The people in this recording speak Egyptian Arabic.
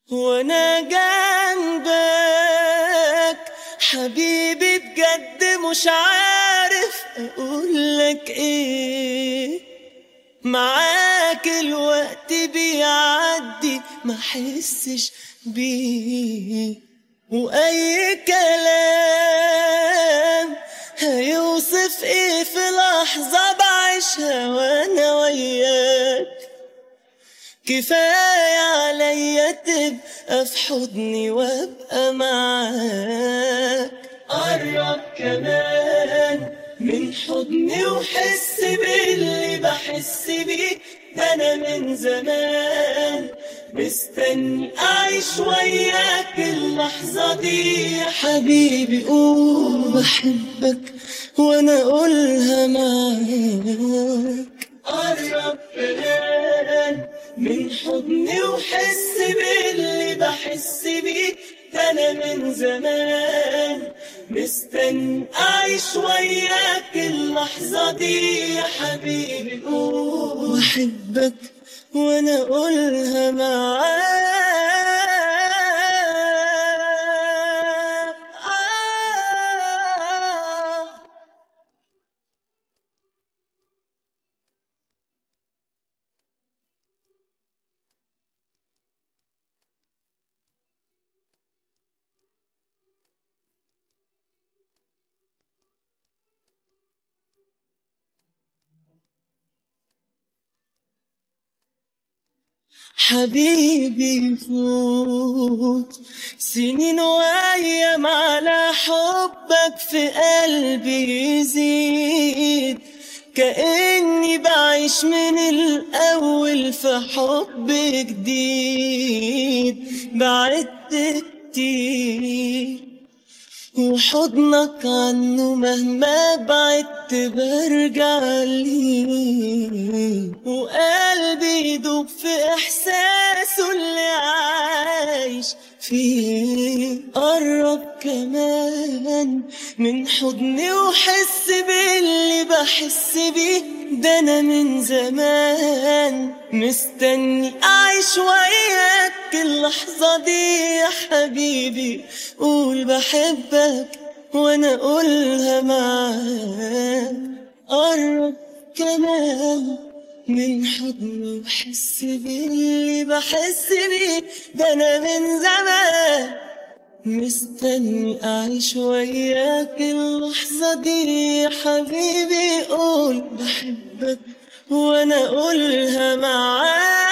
وانا جنبك حبيبي بجد مش عارف اقولك ايه معاك الوقت بيعدي ما حسش بيه واي كلام هيوصف ايه في لحظة بعيشها وانا وياك كفاية عليا تبقى في حضني وابقى معاك قرب كمان من حضني وحس باللي بحس بيه ده انا من زمان مستني اعيش وياك اللحظة دي يا حبيبي قول بحبك وانا اقولها معاك قرب كمان من حضني وحس باللي بحس بيه ده انا من زمان مستني اعيش وياك اللحظة دي يا حبيبي قول بحبك وانا اقولها معاك آه حبيبي فوت سنين وايام على حبك في قلبي يزيد كأني بعيش من الأول في حب جديد بعدت كتير وحضنك عنه مهما بعدت برجع ليه وقلبي يدوب في احساسه اللي عايش فيه قرب كمان من حضني وحس باللي بحس بيه ده انا من زمان مستني اعيش وياك اللحظة دي يا حبيبي قول بحبك وانا اقولها معاك قرب كمان من حضني وحس باللي بحس بيه ده انا من زمان مستني أعيش وياك اللحظة دي يا حبيبي قول بحبك وأنا أقولها معاك